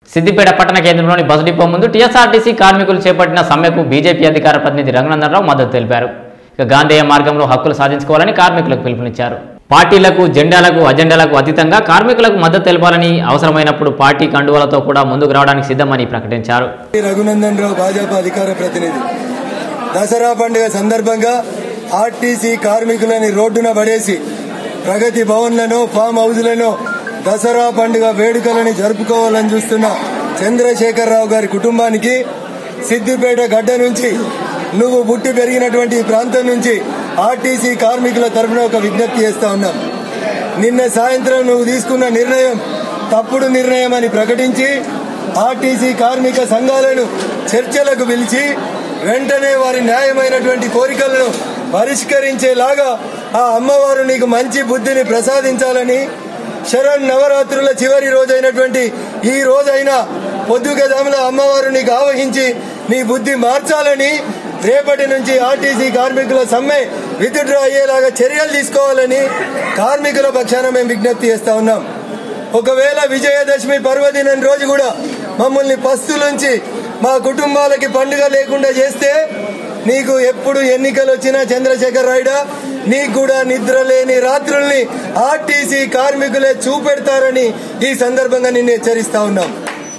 సిద్దిపేట పట్టణ కేంద్రంలోని bus depot ముందు టీఎస్ఆర్టీసీ కార్మికులు చేపట్టిన సమ్మెకు బీజేపీ అధికార ప్రతినిధి రఘునందనరావు మద్దతు తెలిపారు ఇక గాంధేయ మార్గంలో హక్కులు సాధించుకోవాలని కార్మికులకు పిలుపునిచ్చారు పార్టీలకు జెండాలకు అజెండాలకు అతీతంగా కార్మికులకు మద్దతు తెలపాలని అవసరమైనప్పుడు పార్టీ కండువలతో కూడా ముందుకు రావడానికి సిద్ధమని ప్రకటించారు రఘునందన్ రావు భాజపా అధికార ప్రతినిధి దసరా పండుగ సందర్భంగా ఆర్టీసీ కార్మికులని రోడ్డున పడేసి ప్రగతి భవన్లను ఫామ్ హౌజ్లను దసరా పండుగ వేడుకలని జరుపుకోవాలని చూస్తున్న చంద్రశేఖరరావు గారి కుటుంబానికి సిద్దిపేట గడ్డ నుంచి నువ్వు పుట్టి పెరిగినటువంటి ఈ ప్రాంతం నుంచి ఆర్టీసీ కార్మికుల తరఫున ఒక విజ్ఞప్తి చేస్తా ఉన్నాం నిన్న సాయంత్రం నువ్వు తీసుకున్న నిర్ణయం తప్పుడు నిర్ణయం అని ప్రకటించి ఆర్టీసీ కార్మిక సంఘాలను చర్చలకు పిలిచి వెంటనే వారి న్యాయమైనటువంటి కోరికలను పరిష్కరించేలాగా ఆ అమ్మవారు నీకు మంచి బుద్ధిని ప్రసాదించాలని శరణ్ నవరాత్రుల చివరి రోజైనటువంటి ఈ రోజైనా పొద్దుగదాముల అమ్మవారు నీకు ఆవహించి నీ బుద్ధి మార్చాలని రేపటి నుంచి ఆర్టీసీ కార్మికుల సమ్మె విత్డ్రా అయ్యేలాగా చర్యలు తీసుకోవాలని కార్మికుల పక్షాన మేము విజ్ఞప్తి చేస్తా ఉన్నాం ఒకవేళ విజయదశమి పర్వదినం రోజు కూడా మమ్మల్ని పస్తులుంచి మా కుటుంబాలకి పండుగ లేకుండా చేస్తే నీకు ఎప్పుడు ఎన్నికలు వచ్చినా చంద్రశేఖర్ రాయుడా నీకు కూడా నిద్ర లేని రాత్రుల్ని ఆర్టీసీ కార్మికులే చూపెడతారని ఈ సందర్భంగా నిన్ను హెచ్చరిస్తా ఉన్నాం